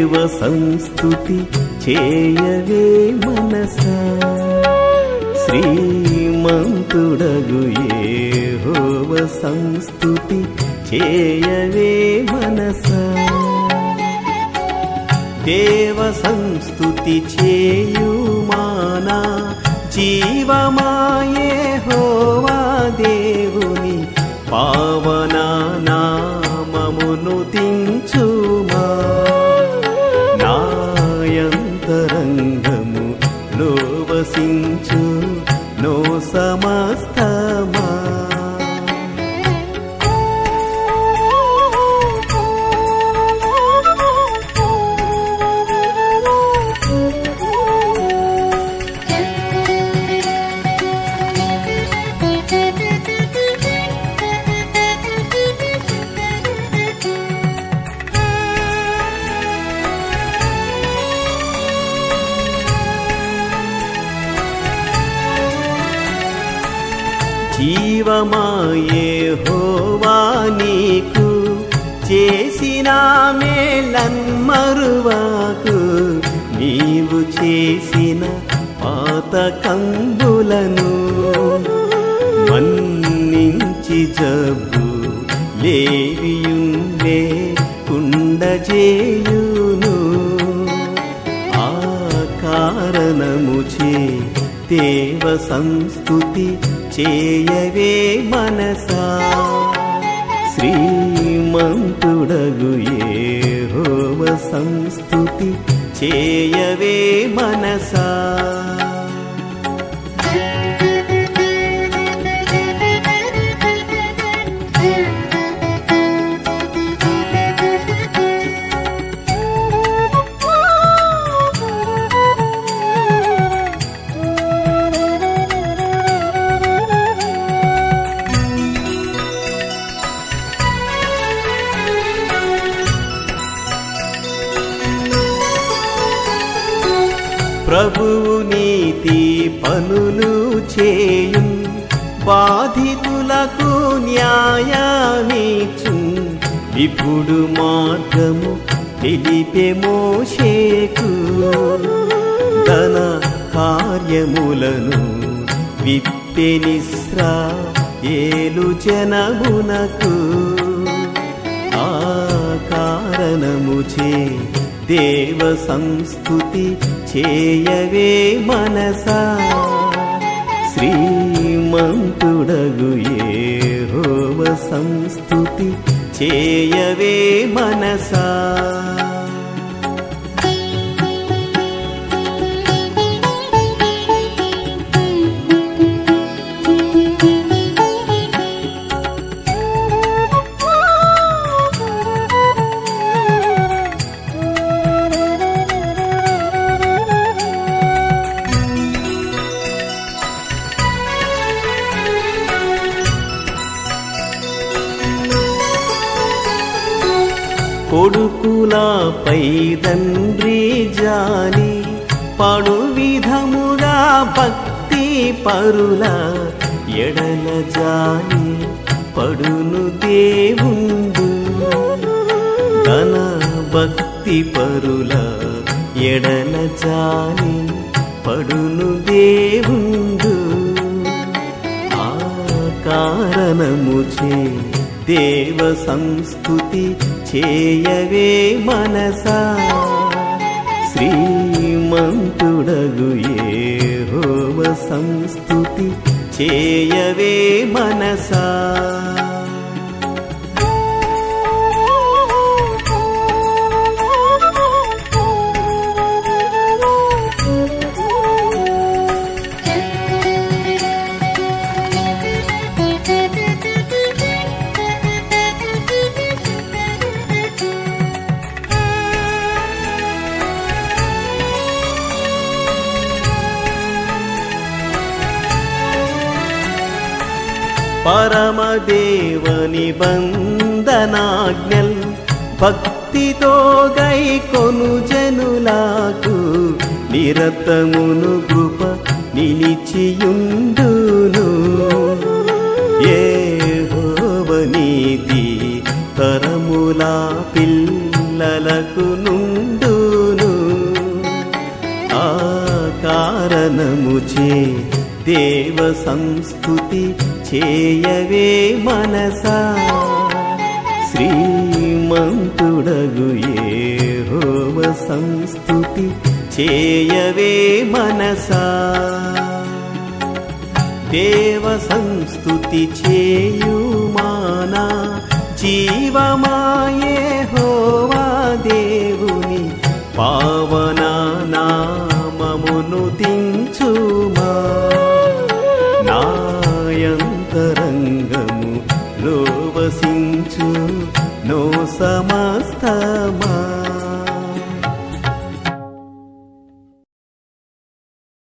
దేవ సంస్థుతి చేయవే మనసా శ్రీమంతుడగు ఏహోవ సంస్థుతి చేయవే మనసా దేవ సంస్థుతి చేయుమానా జీవమాయే హోవా దేవుని పావన నామమును తించుమా నాయంతరంగము లోవసించు నో సమస్తమా జీవమాయే హోవా నీకు చేసిన మేలన్మరువాకు నీవు చేసిన పాత కంబులను మన్నించి జబ్బు లేవియుండే కుండజేయును ఆ కారణముచే దేవ సంస్థుతి చేయవే మనసా శ్రీమంతుడగు ఏహోవ సంస్థుతి చేయవే మనసా ప్రభువు నీతి పనులు చేయు బాధితులకు న్యాయమిచ్చు ఇప్పుడు మార్గము తెలిపే మోషేకు ధన కార్యములను విప్పెనిస్రా ఏలు జనమునకు ఆ కారణముచే దేవ సంస్థుతి చేయవే మనసా శ్రీమంతుడగు ఏహోవ సంస్థుతి చేయవే మనసా కొడుకులపై తండ్రి జాలి పడు విధముగా భక్తి పరుల ఎడల జాలి పడును దేవుండు ధన భక్తి పరుల ఎడల జాలి పడును దేవుండు ఆ కారణముచే దేవ సంస్థుతి చేయవే మనసా శ్రీమంతుడగు ఏహోవ సంస్థుతి చేయవే మనసా పరమదేవని బంధనాజ్ఞల్ భక్తితో గై కొను జనులకు నిరతమును కృప నిలిచియుండును ఏ నీతి తరములా పిల్లలకు నుండును కీర్తనముచే దేవ సంస్థుతి చేయవే మనసా శ్రీమంతుడగు ఏహోవ సంస్థుతి చేయవే మనసా దేవ సంస్థుతి చేయుమానా జీవమాయే హోవా దేవుని పావన నామమును దించుమా నాయంతరంగము లోవసించు నో సమస్తమా